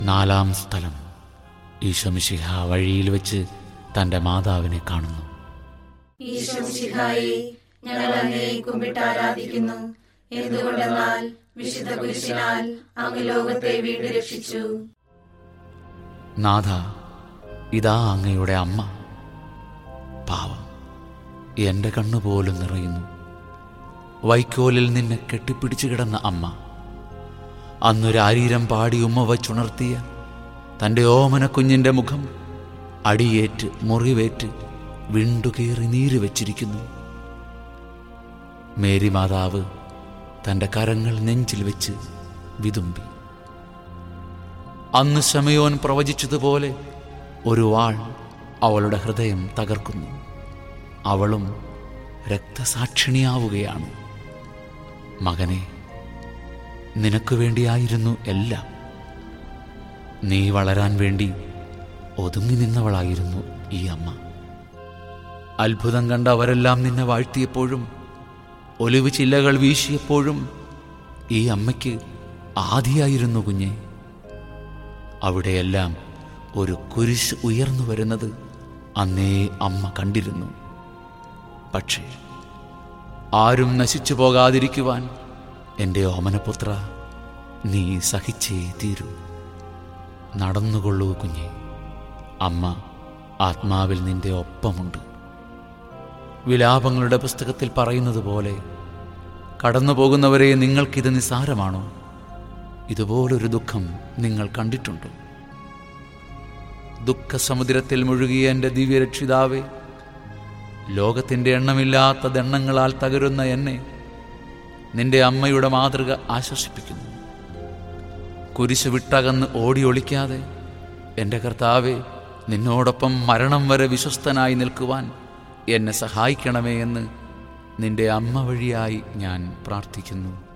നാലാം സ്ഥലം ഈശോമിശിഹ വഴിയിൽ വെച്ച് തന്റെ മാതാവിനെ കാണുന്നു ഈശോമിശിഹായി ഞങ്ങൾ അങ്ങേ കുമ്പിട്ട് ആരാധിക്കുന്നു എന്തുകൊണ്ടെന്നാൽ വിശുദ്ധ കുരിശിനാൽ അങ്ങ് ലോകത്തെ വീണ്ടും രക്ഷിച്ചു നാഥ ഇതാ അങ്ങയുടെ അമ്മ പാവം എൻ്റെ കണ്ണുപോലും നിറയുന്നു വൈക്കോലിൽ നിന്നെ കെട്ടിപ്പിടിച്ചു കിടന്ന അമ്മ അന്നൊരാരീരം പാടി ഉമ്മ വച്ചുണർത്തിയ തൻ്റെ ഓമന കുഞ്ഞിൻ്റെ മുഖം അടിയേറ്റ് മുറിവേറ്റ് വിണ്ടുകീറി നീര് വെച്ചിരിക്കുന്നു മേരി മാതാവ് തൻ്റെ കരങ്ങൾ നെഞ്ചിൽ വെച്ച് വിതുമ്പി അന്ന് ശമയോൻ പ്രവചിച്ചതുപോലെ ഒരു വാൾ അവളുടെ ഹൃദയം തകർക്കുന്നു അവളും രക്തസാക്ഷിണിയാവുകയാണ് മകനെ നിനക്ക് വേണ്ടിയായിരുന്നു എല്ലാം നീ വളരാൻ വേണ്ടി ഒതുങ്ങി നിന്നവളായിരുന്നു ഈ അമ്മ അത്ഭുതം കണ്ട അവരെല്ലാം നിന്നെ വാഴ്ത്തിയപ്പോഴും ഒലിവ് ചില്ലകൾ വീശിയപ്പോഴും ഈ അമ്മയ്ക്ക് ആദിയായിരുന്നു കുഞ്ഞെ അവിടെയെല്ലാം ഒരു കുരിശ് ഉയർന്നു വരുന്നത് അന്നേ അമ്മ കണ്ടിരുന്നു പക്ഷേ ആരും നശിച്ചു പോകാതിരിക്കുവാൻ എൻ്റെ ഓമനപുത്ര നീ സഹിച്ചേ തീരൂ നടന്നുകൊള്ളൂ കുഞ്ഞെ അമ്മ ആത്മാവിൽ നിന്റെ ഒപ്പമുണ്ട് വിലാപങ്ങളുടെ പുസ്തകത്തിൽ പറയുന്നത് പോലെ കടന്നു പോകുന്നവരെ നിങ്ങൾക്കിത് നിസ്സാരമാണോ ഇതുപോലൊരു ദുഃഖം നിങ്ങൾ കണ്ടിട്ടുണ്ടോ ദുഃഖസമുദ്രത്തിൽ മുഴുകിയ എൻ്റെ ദിവ്യരക്ഷിതാവേ ലോകത്തിൻ്റെ എണ്ണമില്ലാത്ത ദണ്ണങ്ങളാൽ തകരുന്ന എന്നെ നിന്റെ അമ്മയുടെ മാതൃക ആശ്വസിപ്പിക്കുന്നു കുരിശ് വിട്ടകന്ന് ഓടി ഒളിക്കാതെ എൻ്റെ കർത്താവെ നിന്നോടൊപ്പം മരണം വരെ വിശ്വസ്തനായി നിൽക്കുവാൻ എന്നെ സഹായിക്കണമേ എന്ന് നിന്റെ അമ്മ വഴിയായി ഞാൻ പ്രാർത്ഥിക്കുന്നു